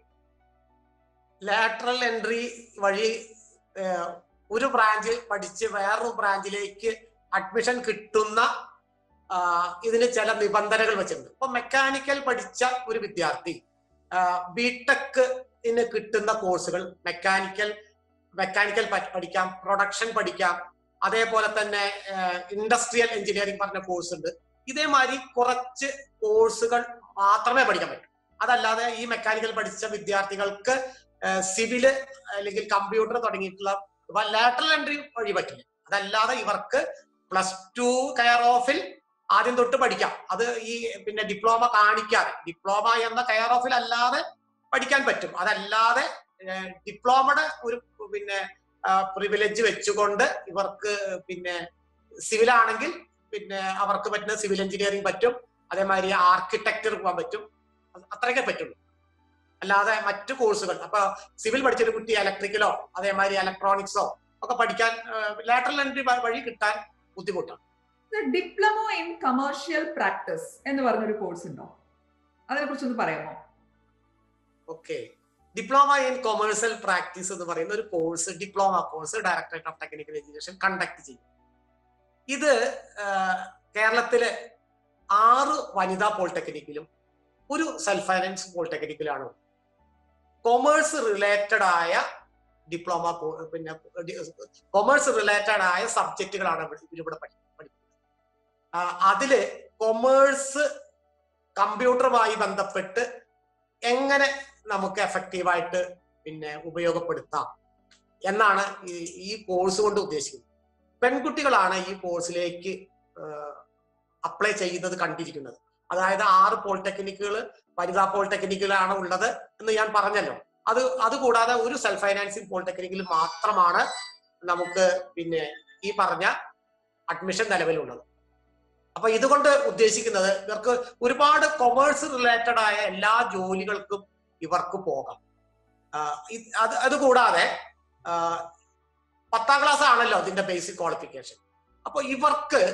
ലാറ്ററൽ എൻട്രി വഴി ഏഹ്, ഒരു ബ്രാഞ്ച് പഠിച്ച് വേറൊരു ബ്രാഞ്ചിലേക്ക് അഡ്മിഷൻ കിട്ടുന്ന ആ, ഇതിന് ചില നിബന്ധനകൾ വെച്ചിട്ടുണ്ട് ഇപ്പൊ മെക്കാനിക്കൽ പഠിച്ച ഒരു വിദ്യാർത്ഥി ബിടെക്കിന് കിട്ടുന്ന കോഴ്സുകൾ മെക്കാനിക്കൽ മെക്കാനിക്കൽ പഠിക്കാം പ്രൊഡക്ഷൻ പഠിക്കാം അതേപോലെ തന്നെ ഇൻഡസ്ട്രിയൽ എഞ്ചിനീയറിംഗ് പറഞ്ഞ കോഴ്സ് ഉണ്ട് ഇതേമാതിരി കുറച്ച് കോഴ്സുകൾ മാത്രമേ പഠിക്കാൻ പറ്റൂ അതല്ലാതെ ഈ മെക്കാനിക്കൽ പഠിച്ച വിദ്യാർത്ഥികൾക്ക് സിവില് അല്ലെങ്കിൽ കമ്പ്യൂട്ടർ തുടങ്ങിയിട്ടുള്ള ലാറ്ററൽ എൻട്രി വഴി പറ്റില്ല അതല്ലാതെ ഇവർക്ക് പ്ലസ് ടു കെയർ ഓഫിൽ ആദ്യം തൊട്ട് പഠിക്കാം അത് ഈ പിന്നെ ഡിപ്ലോമ കാണിക്കാതെ ഡിപ്ലോമ എന്ന കെയർ ഓഫിൽ അല്ലാതെ പഠിക്കാൻ പറ്റും അതല്ലാതെ ഡിപ്ലോമയുടെ ഒരു പിന്നെ പ്രിവിലേജ് വെച്ചുകൊണ്ട് ഇവർക്ക് പിന്നെ സിവിൽ ആണെങ്കിൽ പിന്നെ അവർക്ക് പറ്റുന്ന സിവിൽ എഞ്ചിനീയറിംഗ് പറ്റും അതേമാതിരി ആർക്കിടെക്ചർ പോകാൻ പറ്റും അത് അത്രയൊക്കെ പറ്റുള്ളൂ അല്ലാതെ മറ്റു കോഴ്സുകൾ അപ്പൊ സിവിൽ പഠിച്ചൊരു കുട്ടി ഇലക്ട്രിക്കലോ അതേമാതിരി ഇലക്ട്രോണിക്സോ ഒക്കെ പഠിക്കാൻ ലാറ്ററൽ എൻട്രി വഴി കിട്ടാൻ ബുദ്ധിമുട്ടാണ് ഡിപ്ലോമോ ഇൻ കമേഴ്ഷ്യൽ പ്രാക്ടീസ് എന്ന് പറഞ്ഞൊരു കോഴ്സ് ഉണ്ടോ അതിനെ കുറിച്ചൊന്ന് പറയാമോ okay diploma in commercial practice എന്ന് പറയുന്ന ഒരു course diploma course directorate of technical education conduct ചെയ്യും ഇത് കേരളത്തിലെ ആറ് വനിതാ പോളിടെക്നിക്കിലും ഒരു സെൽഫ് ഫൈനാൻസ് പോളിടെക്നിക്കിലാണ് കൊമേഴ്സ് റിലേറ്റഡ് ആയ ഡിപ്ലോമ പിന്നെ കൊമേഴ്സ് റിലേറ്റഡ് ആയ സബ്ജക്റ്റുകളാണ് ഇവരിവിടെ പഠിക്കുന്നത് അതില് കൊമേഴ്സ് കമ്പ്യൂട്ടറുമായി ബന്ധപ്പെട്ട് എങ്ങനെ നമുക്ക് എഫക്റ്റീവായിട്ട് പിന്നെ ഉപയോഗപ്പെടുത്താം എന്നാണ് ഈ കോഴ്സ് കൊണ്ട് ഉദ്ദേശിക്കുന്നത് പെൺകുട്ടികളാണ് ഈ കോഴ്സിലേക്ക് അപ്ലൈ ചെയ്യുന്നത് കണ്ടിരിക്കുന്നത് അതായത് ആറ് പോളിടെക്നിക്കുകൾ വനിതാ പോളിടെക്നിക്കുകളാണ് ഉള്ളത് എന്ന് ഞാൻ പറഞ്ഞല്ലോ അത് അതുകൂടാതെ ഒരു സെൽഫ് ഫൈനാൻസിങ് പോളിടെക്നിക്കിൽ മാത്രമാണ് നമുക്ക് പിന്നെ ഈ പറഞ്ഞ അഡ്മിഷൻ നിലവിലുള്ളത് അപ്പൊ ഇതുകൊണ്ട് ഉദ്ദേശിക്കുന്നത് ഇവർക്ക് ഒരുപാട് കൊമേഴ്സ് റിലേറ്റഡ് ആയ എല്ലാ ജോലികൾക്കും ഇവർക്ക് പോകാം അത് അതുകൂടാതെ പത്താം ക്ലാസ് ആണല്ലോ ഇതിന്റെ ബേസിക് ക്വാളിഫിക്കേഷൻ അപ്പൊ ഇവർക്ക്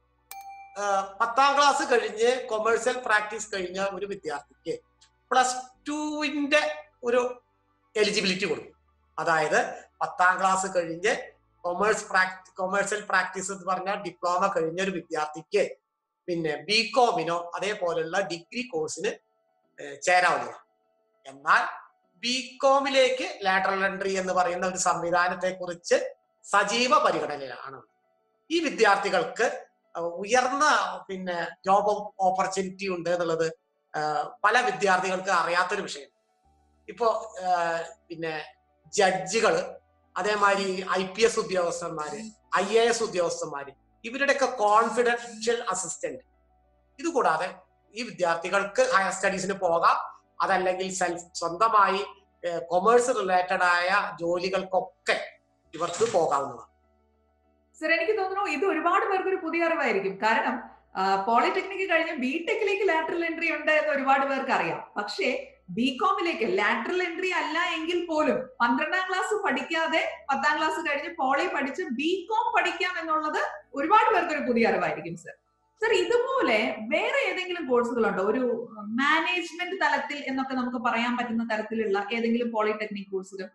പത്താം ക്ലാസ് കഴിഞ്ഞ് കൊമേഴ്സ്യൽ പ്രാക്ടീസ് കഴിഞ്ഞ ഒരു വിദ്യാർത്ഥിക്ക് പ്ലസ് ടുവിന്റെ ഒരു എലിജിബിലിറ്റി കൊടുക്കും അതായത് പത്താം ക്ലാസ് കഴിഞ്ഞ് കൊമേഴ്സ് പ്രാക്ടി കൊമേഴ്സ്യൽ പ്രാക്ടീസ് എന്ന് പറഞ്ഞാൽ ഡിപ്ലോമ കഴിഞ്ഞ ഒരു വിദ്യാർത്ഥിക്ക് പിന്നെ ബി കോമിനോ അതേപോലുള്ള ഡിഗ്രി കോഴ്സിന് ചേരാവുന്നതാണ് എന്നാൽ ബി കോമിലേക്ക് ലാറ്ററൽ എൻട്രി എന്ന് പറയുന്ന ഒരു സംവിധാനത്തെ കുറിച്ച് സജീവ പരിഗണനയിലാണ് ഈ വിദ്യാർത്ഥികൾക്ക് ഉയർന്ന പിന്നെ ജോബ് ഓപ്പർച്യൂണിറ്റി ഉണ്ട് എന്നുള്ളത് പല വിദ്യാർത്ഥികൾക്ക് അറിയാത്തൊരു വിഷയം ഇപ്പോ പിന്നെ ജഡ്ജികള് അതേമാതിരി ഐ പി എസ് ഉദ്യോഗസ്ഥന്മാര് ഐ എ എസ് ഉദ്യോഗസ്ഥന്മാര് ഇവരുടെയൊക്കെ കോൺഫിഡൻഷ്യൽ അസിസ്റ്റന്റ് ഇതുകൂടാതെ ഈ വിദ്യാർത്ഥികൾക്ക് ഹയർ സ്റ്റഡീസിന് പോകാം അതല്ലെങ്കിൽ സെൽഫ് സ്വന്തമായി കൊമേഴ്സ് റിലേറ്റഡ് ആയ ജോലികൾക്കൊക്കെ ഇവർക്ക് പോകാവുന്നതാണ് സർ എനിക്ക് തോന്നുന്നു ഇത് ഒരുപാട് പേർക്ക് ഒരു പുതിയ അറിവായിരിക്കും കാരണം പോളിടെക്നിക്ക് കഴിഞ്ഞ് ബിടെക്കിലേക്ക് ലാറ്ററൽ എൻട്രി ഉണ്ട് എന്ന് ഒരുപാട് പേർക്ക് അറിയാം പക്ഷേ ബി കോമിലേക്ക് ലാറ്ററൽ എൻട്രി അല്ല എങ്കിൽ പോലും പന്ത്രണ്ടാം ക്ലാസ് പഠിക്കാതെ പത്താം ക്ലാസ് കഴിഞ്ഞ് പോളി പഠിച്ച് ബി കോം പഠിക്കാം എന്നുള്ളത് ഒരുപാട് പേർക്ക് ഒരു പുതിയ അറിവായിരിക്കും സർ സർ ഇതുപോലെ വേറെ ഏതെങ്കിലും കോഴ്സുകളുണ്ടോ ഒരു മാനേജ്മെന്റ് തലത്തിൽ എന്നൊക്കെ നമുക്ക് പറയാൻ പറ്റുന്ന തരത്തിലുള്ള ഏതെങ്കിലും പോളിടെക്നിക് കോഴ്സുകൾ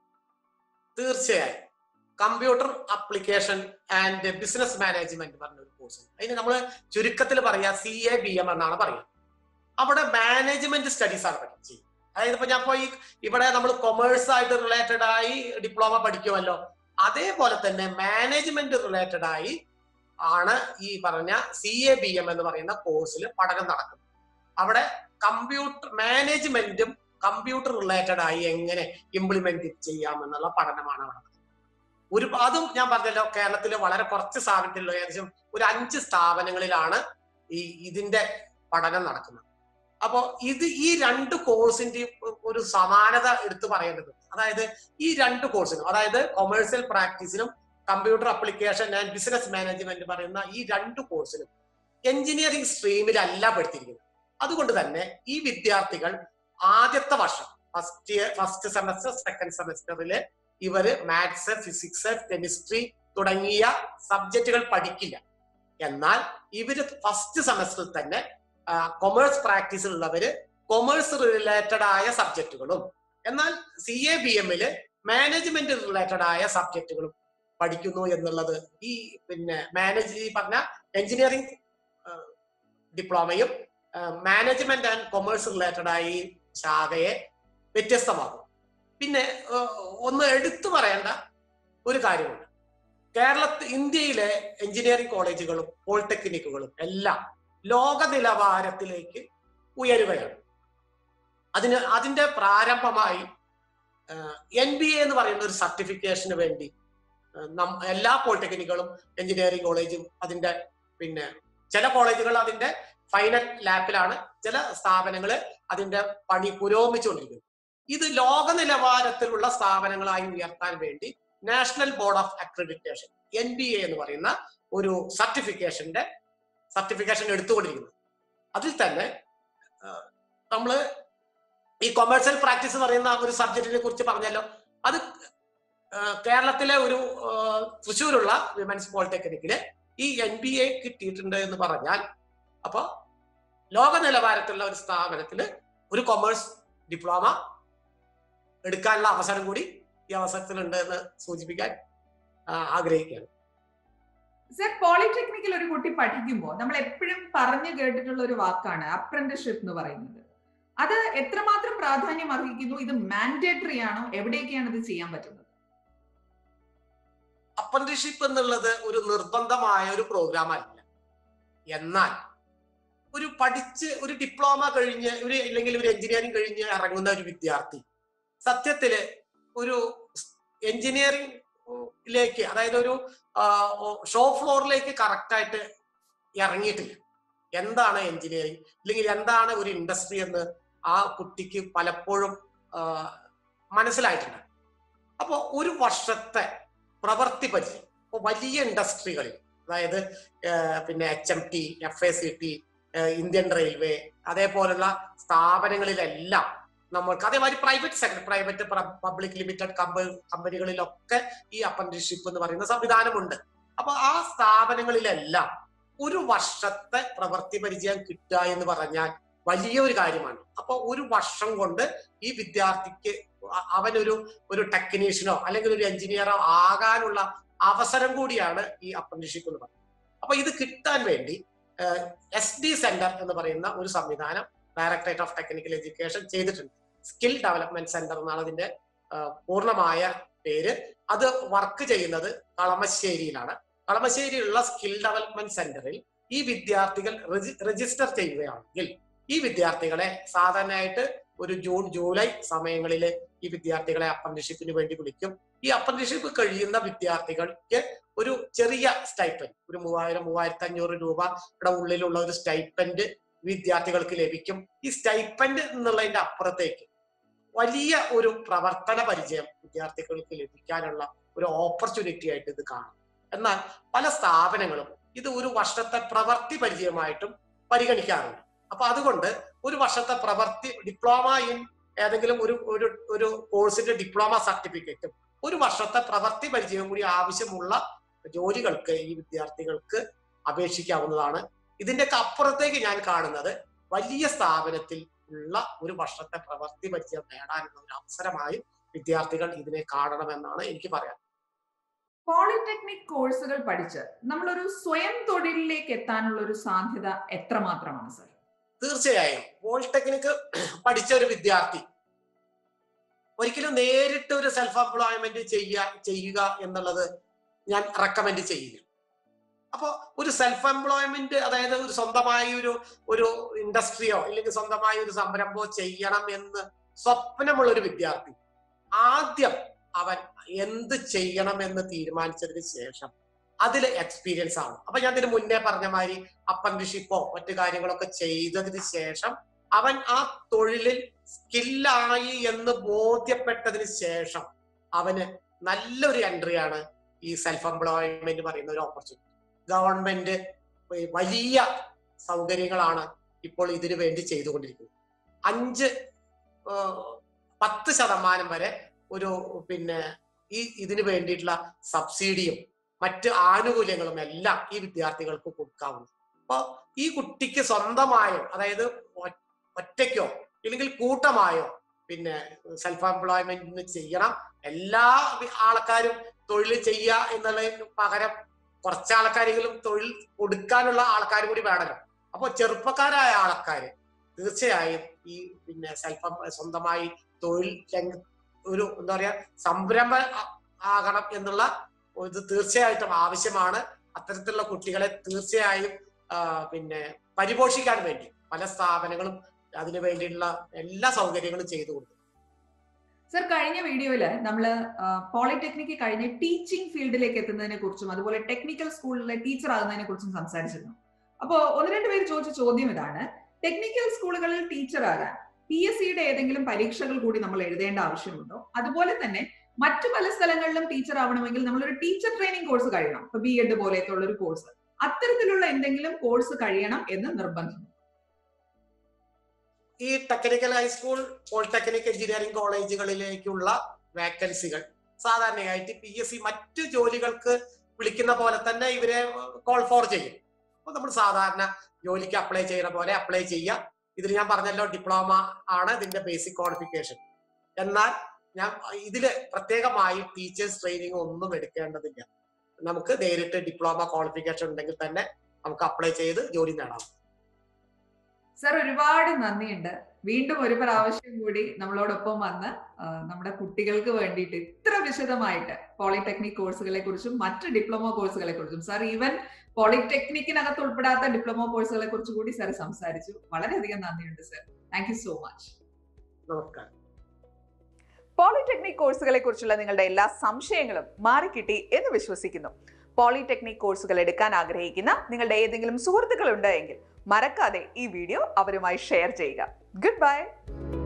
തീർച്ചയായും computer application and business management പറഞ്ഞ ഒരു കോഴ്സ് അതിന് നമ്മൾ ചുരുക്കത്തിൽ പറയാ സി എ ബി എം എന്നാണ് പറയുക അവിടെ മാനേജ്മെന്റ് സ്റ്റഡീസ് ആണ് പഠിച്ചത് അതായത് ഇപ്പൊ ഞാൻ പോയി ഇവിടെ നമ്മൾ കൊമേഴ്സ് ആയിട്ട് റിലേറ്റഡ് ആയി ഡിപ്ലോമ പഠിക്കുമല്ലോ അതേപോലെ തന്നെ മാനേജ്മെന്റ് റിലേറ്റഡ് ആയി ആണ് ഈ പറഞ്ഞ സി എ ബി എം എന്ന് പറയുന്ന കോഴ്സിൽ പഠനം നടക്കുന്നത് അവിടെ കമ്പ്യൂട്ടർ മാനേജ്മെന്റും കമ്പ്യൂട്ടർ റിലേറ്റഡ് ആയി എങ്ങനെ ഇംപ്ലിമെന്റ് ചെയ്യാമെന്നുള്ള പഠനമാണ് അവിടെ ഒരു അതും ഞാൻ പറഞ്ഞല്ലോ കേരളത്തിൽ വളരെ കുറച്ച് സ്ഥാപനത്തിലുള്ള ഏകദേശം ഒരു അഞ്ച് സ്ഥാപനങ്ങളിലാണ് ഈ ഇതിന്റെ പഠനം നടക്കുന്നത് അപ്പോ ഇത് ഈ രണ്ട് കോഴ്സിന്റെ ഒരു സമാനത എടുത്തു പറയേണ്ടത് അതായത് ഈ രണ്ട് കോഴ്സിനും അതായത് കൊമേഴ്സ്യൽ പ്രാക്ടീസിനും computer application and business management പറയുന്ന ഈ രണ്ട് കോഴ്സിനും എഞ്ചിനീയറിംഗ് സ്ട്രീമിലല്ല പെടുത്തിയിരിക്കുന്നത് അതുകൊണ്ട് തന്നെ ഈ വിദ്യാർത്ഥികൾ ആദ്യത്തെ വർഷം first year first semester second സെമസ്റ്ററിൽ ഇവര് മാത്സ് ഫിസിക്സ് കെമിസ്ട്രി തുടങ്ങിയ സബ്ജക്റ്റുകൾ പഠിക്കില്ല എന്നാൽ ഇവര് ഫസ്റ്റ് സെമസ്റ്ററിൽ തന്നെ കൊമേഴ്സ് പ്രാക്ടീസിലുള്ളവര് കൊമേഴ്സ് റിലേറ്റഡ് ആയ സബ്ജക്റ്റുകളും എന്നാൽ സി എ ബി എമ്മില് മാനേജ്മെന്റ് റിലേറ്റഡ് ആയ സബ്ജക്റ്റുകളും പഠിക്കുന്നു എന്നുള്ളത് ഈ പിന്നെ മാനേജ് ഈ പറഞ്ഞ എഞ്ചിനീയറിംഗ് ഡിപ്ലോമയും മാനേജ്മെന്റ് ആൻഡ് കൊമേഴ്സ് റിലേറ്റഡ് ആയി ശാഖയെ വ്യത്യസ്തമാകും പിന്നെ ഒന്ന് എടുത്തു പറയേണ്ട ഒരു കാര്യമുണ്ട് കേരളത്തിൽ ഇന്ത്യയിലെ എഞ്ചിനീയറിംഗ് കോളേജുകളും പോളിടെക്നിക്കുകളും എല്ലാം ലോക നിലവാരത്തിലേക്ക് ഉയരുകയാണ് അതിന് അതിന്റെ പ്രാരംഭമായി എൻ ബി എ എന്ന് പറയുന്ന ഒരു സർട്ടിഫിക്കേഷന് വേണ്ടി എല്ലാ പോളിടെക്നിക്കുകളും എഞ്ചിനീയറിംഗ് കോളേജും അതിന്റെ പിന്നെ ചില കോളേജുകൾ അതിന്റെ ഫൈനൽ ലാപ്പിലാണ് ചില സ്ഥാപനങ്ങൾ അതിന്റെ പണി പുരോഗമിച്ചുകൊണ്ടിരിക്കുന്നു ഇത് ലോക നിലവാരത്തിലുള്ള സ്ഥാപനങ്ങളായി ഉയർത്താൻ വേണ്ടി national board of accreditation N B A എന്ന് പറയുന്ന ഒരു സർട്ടിഫിക്കേഷന്റെ സർട്ടിഫിക്കേഷൻ എടുത്തുകൊണ്ടിരിക്കുന്നത് അതിൽ തന്നെ നമ്മൾ ഈ കൊമേഴ്സ്യൽ പ്രാക്ടീസ് പറയുന്ന ഒരു സബ്ജക്റ്റിനെ കുറിച്ച് പറഞ്ഞല്ലോ അത് കേരളത്തിലെ ഒരു തൃശ്ശൂരുള്ള വിമൻസ് പോളിടെക്നിക്കില് ഈ എൻ ബി എ കിട്ടിയിട്ടുണ്ട് എന്ന് പറഞ്ഞാൽ അപ്പൊ ലോക നിലവാരത്തിലുള്ള ഒരു സ്ഥാപനത്തിൽ ഒരു കൊമേഴ്സ് ഡിപ്ലോമ എടുക്കാനുള്ള അവസരം കൂടി ഈ അവസരത്തിലുണ്ട് എന്ന് സൂചിപ്പിക്കാൻ ആഗ്രഹിക്കുകയാണ് സർ പോളിടെക്നിക്കിൽ ഒരു കുട്ടി പഠിക്കുമ്പോൾ നമ്മൾ എപ്പോഴും പറഞ്ഞു കേട്ടിട്ടുള്ള ഒരു വാക്കാണ് അപ്രന്റിഷിപ്പ് എന്ന് പറയുന്നത് അത് എത്രമാത്രം പ്രാധാന്യം അർഹിക്കുന്നു ഇത് മാൻഡേറ്ററി ആണോ എവിടെയൊക്കെയാണ് ഇത് ചെയ്യാൻ പറ്റുന്നത് അപ്രന്റിഷിപ്പ് എന്നുള്ളത് ഒരു നിർബന്ധമായ ഒരു പ്രോഗ്രാം അല്ല എന്നാൽ ഒരു പഠിച്ച് ഒരു ഡിപ്ലോമ കഴിഞ്ഞ് ഒരു അല്ലെങ്കിൽ ഒരു എഞ്ചിനീയറിംഗ് കഴിഞ്ഞ് ഇറങ്ങുന്ന ഒരു വിദ്യാർത്ഥി സത്യത്തില് ഒരു എഞ്ചിനീയറിംഗിലേക്ക് അതായത് ഒരു ഷോ ഫ്ലോറിലേക്ക് കറക്റ്റായിട്ട് ഇറങ്ങിയിട്ടില്ല എന്താണ് എഞ്ചിനീയറിംഗ് അല്ലെങ്കിൽ എന്താണ് ഒരു ഇൻഡസ്ട്രി എന്ന് ആ കുട്ടിക്ക് പലപ്പോഴും മനസ്സിലായിട്ടുണ്ട് അപ്പോൾ ഒരു വർഷത്തെ പ്രവൃത്തി പരിചയം ഇപ്പോൾ വലിയ ഇൻഡസ്ട്രികളിൽ അതായത് പിന്നെ H M T F A C T Indian railway അതേപോലുള്ള സ്ഥാപനങ്ങളിലെല്ലാം നമ്മൾക്ക് അതേമാതിരി private sector private public limited കമ്പനികളിലൊക്കെ ഈ അപ്രന്റീസ്ഷിപ്പ് എന്ന് പറയുന്ന സംവിധാനമുണ്ട് അപ്പൊ ആ സ്ഥാപനങ്ങളിലെല്ലാം ഒരു വർഷത്തെ പ്രവൃത്തി പരിചയം കിട്ടുക എന്ന് പറഞ്ഞാൽ വലിയൊരു കാര്യമാണ് അപ്പൊ ഒരു വർഷം കൊണ്ട് ഈ വിദ്യാർത്ഥിക്ക് അവനൊരു ഒരു ടെക്നീഷ്യനോ അല്ലെങ്കിൽ ഒരു എഞ്ചിനീയറോ ആകാനുള്ള അവസരം കൂടിയാണ് ഈ അപ്രന്റീസ്ഷിപ്പ് എന്ന് പറയുന്നത് അപ്പൊ ഇത് കിട്ടാൻ വേണ്ടി എസ് ഡി സെന്റർ എന്ന് പറയുന്ന ഒരു സംവിധാനം ഡയറക്ടറേറ്റ് ഓഫ് ടെക്നിക്കൽ എഡ്യൂക്കേഷൻ ചെയ്തിട്ടുണ്ട് സ്കിൽ ഡെവലപ്മെന്റ് സെന്റർ എന്നാണ് അതിന്റെ പൂർണ്ണമായ പേര് അത് വർക്ക് ചെയ്യുന്നത് കളമശ്ശേരിയിലാണ് കളമശ്ശേരിയിലുള്ള സ്കിൽ ഡെവലപ്മെന്റ് സെന്ററിൽ ഈ വിദ്യാർത്ഥികൾ രജിസ്റ്റർ ചെയ്യുകയാണെങ്കിൽ ഈ വിദ്യാർത്ഥികളെ സാധാരണയായിട്ട് ഒരു ജൂൺ ജൂലൈ സമയങ്ങളിൽ ഈ വിദ്യാർത്ഥികളെ അപ്രന്റീഷിപ്പിന് വേണ്ടി വിളിക്കും ഈ അപ്രന്റീഷിപ്പ് കഴിയുന്ന വിദ്യാർത്ഥികൾക്ക് ഒരു ചെറിയ സ്റ്റൈപ്പൻഡ് ഒരു മൂവായിരം മൂവായിരത്തി അഞ്ഞൂറ് രൂപയുടെ ഉള്ളിലുള്ള ഒരു സ്റ്റൈപ്പൻഡ് വിദ്യാർത്ഥികൾക്ക് ലഭിക്കും ഈ സ്റ്റൈപ്പൻഡ് എന്നുള്ളതിന്റെ അപ്പുറത്തേക്ക് വലിയ ഒരു പ്രവർത്തന പരിചയം വിദ്യാർത്ഥികൾക്ക് ലഭിക്കാനുള്ള ഒരു ഓപ്പർച്യൂണിറ്റി ആയിട്ട് ഇത് കാണും എന്നാൽ പല സ്ഥാപനങ്ങളും ഇത് ഒരു വർഷത്തെ പ്രവൃത്തി പരിചയമായിട്ടും പരിഗണിക്കാറുണ്ട് അപ്പൊ അതുകൊണ്ട് ഒരു വർഷത്തെ പ്രവൃത്തി ഡിപ്ലോമ ഇൻ ഏതെങ്കിലും ഒരു ഒരു ഒരു കോഴ്സിന്റെ ഡിപ്ലോമ സർട്ടിഫിക്കറ്റും ഒരു വർഷത്തെ പ്രവൃത്തി പരിചയവും കൂടി ആവശ്യമുള്ള ജോലികൾക്ക് ഈ വിദ്യാർത്ഥികൾക്ക് അപേക്ഷിക്കാവുന്നതാണ് ഇതിന്റെയൊക്കെ അപ്പുറത്തേക്ക് ഞാൻ കാണുന്നത് വലിയ സ്ഥാപനത്തിൽ ഉള്ള ഒരു വർഷത്തെ പ്രവൃത്തി പരിചയം നേടാനുള്ള ഒരു അവസരമായി വിദ്യാർത്ഥികൾ ഇതിനെ കാണണമെന്നാണ് എനിക്ക് പറയാൻ പോളിടെക്നിക് കോഴ്സുകൾ പഠിച്ച് നമ്മളൊരു സ്വയം തൊഴിലിലേക്ക് എത്താനുള്ള ഒരു സാധ്യത എത്രമാത്രമാണ് സർ തീർച്ചയായും പോളിടെക്നിക് പഠിച്ച ഒരു വിദ്യാർത്ഥി ഒരിക്കലും നേരിട്ട് ഒരു സെൽഫ് എംപ്ലോയ്മെന്റ് ചെയ്യുക ചെയ്യുക എന്നുള്ളത് ഞാൻ റെക്കമെൻഡ് ചെയ്യില്ല അപ്പോ ഒരു സെൽഫ് എംപ്ലോയ്മെന്റ് അതായത് ഒരു സ്വന്തമായി ഒരു ഒരു ഇൻഡസ്ട്രിയോ അല്ലെങ്കിൽ സ്വന്തമായി ഒരു സംരംഭമോ ചെയ്യണം എന്ന് സ്വപ്നമുള്ള ഒരു വിദ്യാർത്ഥി ആദ്യം അവൻ എന്ത് ചെയ്യണം എന്ന് തീരുമാനിച്ചതിന് ശേഷം അതിൽ എക്സ്പീരിയൻസ് ആണ് അപ്പൊ ഞാൻ ഇതിന് മുന്നേ പറഞ്ഞ മാതിരി അപ്രന്റിഷിപ്പോ മറ്റു കാര്യങ്ങളൊക്കെ ചെയ്തതിന് ശേഷം അവൻ ആ തൊഴിലിൽ സ്കില്ലായി എന്ന് ബോധ്യപ്പെട്ടതിന് ശേഷം അവന് നല്ലൊരു എൻട്രിയാണ് ഈ സെൽഫ് എംപ്ലോയ്മെന്റ് പറയുന്ന ഒരു ഓപ്പർച്യൂണിറ്റി ഗവൺമെന്റ് വലിയ സൗകര്യങ്ങളാണ് ഇപ്പോൾ ഇതിനു വേണ്ടി ചെയ്തുകൊണ്ടിരിക്കുന്നത് അഞ്ച് പത്ത് ശതമാനം വരെ ഒരു പിന്നെ ഈ ഇതിനു വേണ്ടിയിട്ടുള്ള സബ്സിഡിയും മറ്റ് ആനുകൂല്യങ്ങളും എല്ലാം ഈ വിദ്യാർത്ഥികൾക്ക് കൊടുക്കാവുന്നു അപ്പൊ ഈ കുട്ടിക്ക് സ്വന്തമായോ അതായത് ഒറ്റയ്ക്കോ ഇല്ലെങ്കിൽ കൂട്ടമായോ പിന്നെ സെൽഫ് എംപ്ലോയ്മെന്റിന് ചെയ്യണം എല്ലാ ആൾക്കാരും തൊഴിൽ ചെയ്യുക എന്നുള്ളതിന് പകരം കുറച്ച് ആൾക്കാരെങ്കിലും തൊഴിൽ കൊടുക്കാനുള്ള ആൾക്കാർ കൂടി വേണമല്ലോ അപ്പൊ ചെറുപ്പക്കാരായ ആൾക്കാര് തീർച്ചയായും ഈ പിന്നെ സെൽഫ് സ്വന്തമായി തൊഴിൽ രംഗ ഒരു എന്താ പറയാ സംരംഭ ആകണം എന്നുള്ള ഇത് തീർച്ചയായിട്ടും ആവശ്യമാണ് അത്തരത്തിലുള്ള കുട്ടികളെ തീർച്ചയായും പിന്നെ പരിപോഷിക്കാൻ വേണ്ടി പല സ്ഥാപനങ്ങളും അതിനു വേണ്ടിയിട്ടുള്ള എല്ലാ സൗകര്യങ്ങളും ചെയ്തു കൊടുക്കും സർ കഴിഞ്ഞ വീഡിയോയില് നമ്മൾ പോളിടെക്നിക്ക് കഴിഞ്ഞ് ടീച്ചിങ് ഫീൽഡിലേക്ക് എത്തുന്നതിനെ കുറിച്ചും അതുപോലെ ടെക്നിക്കൽ സ്കൂളിലെ ടീച്ചർ ആകുന്നതിനെ കുറിച്ചും സംസാരിച്ചിരുന്നു അപ്പോ ഒന്ന് രണ്ട് പേര് ചോദിച്ച ചോദ്യം ഇതാണ് ടെക്നിക്കൽ സ്കൂളുകളിൽ ടീച്ചർ ആകാൻ പി എസ് സിയുടെ ഏതെങ്കിലും പരീക്ഷകൾ കൂടി നമ്മൾ എഴുതേണ്ട ആവശ്യമുണ്ടോ അതുപോലെ തന്നെ മറ്റു പല സ്ഥലങ്ങളിലും ടീച്ചർ ആവണമെങ്കിൽ നമ്മളൊരു ടീച്ചർ ട്രെയിനിങ് കോഴ്സ് കഴിയണം ഇപ്പൊ ബി എഡ് പോലെയൊക്കെ ഉള്ള ഒരു കോഴ്സ് അത്തരത്തിലുള്ള എന്തെങ്കിലും കോഴ്സ് കഴിയണം എന്ന് നിർബന്ധം ഈ ടെക്നിക്കൽ ഹൈസ്കൂൾ പോളിടെക്നിക് എഞ്ചിനീയറിംഗ് കോളേജുകളിലേക്കുള്ള വാക്കൻസികൾ സാധാരണയായിട്ട് പി എസ് സി മറ്റു ജോലികൾക്ക് വിളിക്കുന്ന പോലെ തന്നെ ഇവരെ കോൾ ഫോർ ചെയ്യും അപ്പൊ നമ്മൾ സാധാരണ ജോലിക്ക് അപ്ലൈ ചെയ്യുന്ന പോലെ അപ്ലൈ ചെയ്യാം ഇതിൽ ഞാൻ പറഞ്ഞല്ലോ ഡിപ്ലോമ ആണ് ഇതിന്റെ ബേസിക് ക്വാളിഫിക്കേഷൻ എന്നാൽ ഞാൻ ഇതില് പ്രത്യേകമായി ടീച്ചേഴ്സ് ട്രെയിനിങ് ഒന്നും എടുക്കേണ്ടതില്ല നമുക്ക് നേരിട്ട് ഡിപ്ലോമ ക്വാളിഫിക്കേഷൻ ഉണ്ടെങ്കിൽ തന്നെ നമുക്ക് അപ്ലൈ ചെയ്ത് ജോലി നേടാം സർ ഒരുപാട് നന്ദിയുണ്ട് വീണ്ടും ഒരു പ്രാവശ്യം കൂടി നമ്മളോടൊപ്പം വന്ന് നമ്മുടെ കുട്ടികൾക്ക് വേണ്ടിയിട്ട് ഇത്ര വിശദമായിട്ട് പോളിടെക്നിക് കോഴ്സുകളെ കുറിച്ചും മറ്റ് ഡിപ്ലോമ കോഴ്സുകളെ കുറിച്ചും സാർ ഈവൻ പോളിടെക്നിക്കിനകത്ത് ഉൾപ്പെടാത്ത ഡിപ്ലോമ കോഴ്സുകളെ കുറിച്ച് കൂടി സാർ സംസാരിച്ചു വളരെയധികം നന്ദിയുണ്ട് sir thank you so much നമസ്കാരം പോളിടെക്നിക് കോഴ്സുകളെ കുറിച്ചുള്ള നിങ്ങളുടെ എല്ലാ സംശയങ്ങളും മാറിക്കിട്ടി എന്ന് വിശ്വസിക്കുന്നു പോളിടെക്നിക് കോഴ്സുകൾ എടുക്കാൻ ആഗ്രഹിക്കുന്ന നിങ്ങളുടെ ഏതെങ്കിലും സുഹൃത്തുക്കൾ ഉണ്ട് എങ്കിൽ മറക്കാതെ ഈ വീഡിയോ അവരുമായി ഷെയർ ചെയ്യുക ഗുഡ് ബൈ